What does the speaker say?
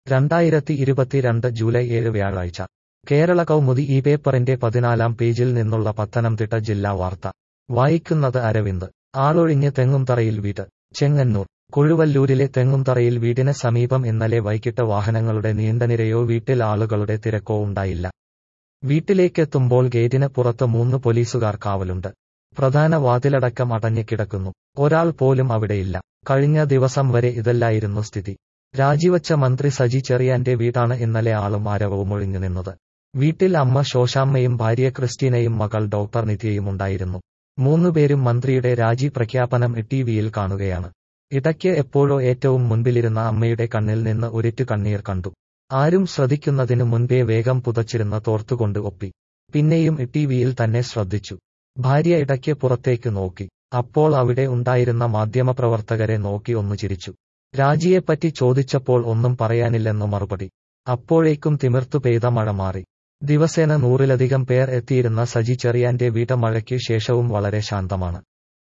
രണ്ടായിരത്തി ഇരുപത്തിരണ്ട് ജൂലൈ ഏഴ് വ്യാഴാഴ്ച കേരള കൗമുദി ഈ പേപ്പറിന്റെ പതിനാലാം പേജിൽ നിന്നുള്ള പത്തനംതിട്ട ജില്ലാ വാർത്ത വായിക്കുന്നത് അരവിന്ദ് ആളൊഴിഞ്ഞ് തെങ്ങുംതറയിൽ വീട് ചെങ്ങന്നൂർ കൊഴുവല്ലൂരിലെ തെങ്ങുംതറയിൽ വീടിന് സമീപം ഇന്നലെ വൈകിട്ട് വാഹനങ്ങളുടെ നീണ്ടനിരയോ വീട്ടിൽ ആളുകളുടെ തിരക്കോ ഉണ്ടായില്ല വീട്ടിലേക്കെത്തുമ്പോൾ ഗേറ്റിന് പുറത്ത് മൂന്ന് പോലീസുകാർ കാവലുണ്ട് പ്രധാന വാതിലടക്കം അടഞ്ഞു കിടക്കുന്നു ഒരാൾ പോലും അവിടെയില്ല കഴിഞ്ഞ ദിവസം വരെ ഇതല്ലായിരുന്നു സ്ഥിതി രാജിവച്ച മന്ത്രി സജി ചെറിയാന്റെ വീടാണ് ഇന്നലെ ആളും ആരവവും ഒഴിഞ്ഞു നിന്നത് വീട്ടിൽ അമ്മ ശോശാമ്മയും ഭാര്യ ക്രിസ്റ്റീനയും മകൾ ഡോക്ടർ നിത്യയും ഉണ്ടായിരുന്നു മൂന്നുപേരും മന്ത്രിയുടെ രാജി പ്രഖ്യാപനം ടിവിയിൽ കാണുകയാണ് ഇടയ്ക്ക് എപ്പോഴോ ഏറ്റവും മുൻപിലിരുന്ന അമ്മയുടെ കണ്ണിൽ നിന്ന് ഒരിറ്റു കണ്ണീർ കണ്ടു ആരും ശ്രദ്ധിക്കുന്നതിനു മുൻപേ വേഗം പുതച്ചിരുന്ന തോർത്തുകൊണ്ട് ഒപ്പി പിന്നെയും ടിവിയിൽ തന്നെ ശ്രദ്ധിച്ചു ഭാര്യ ഇടയ്ക്ക് പുറത്തേക്ക് നോക്കി അപ്പോൾ അവിടെ ഉണ്ടായിരുന്ന മാധ്യമപ്രവർത്തകരെ നോക്കി ഒന്നു ചിരിച്ചു രാജിയെപ്പറ്റി ചോദിച്ചപ്പോൾ ഒന്നും പറയാനില്ലെന്നു മറുപടി അപ്പോഴേക്കും തിമിർത്തു പെയ്ത മഴ മാറി ദിവസേന നൂറിലധികം പേർ എത്തിയിരുന്ന സജി ചെറിയാന്റെ വീട്ട മഴയ്ക്ക് ശേഷവും വളരെ ശാന്തമാണ്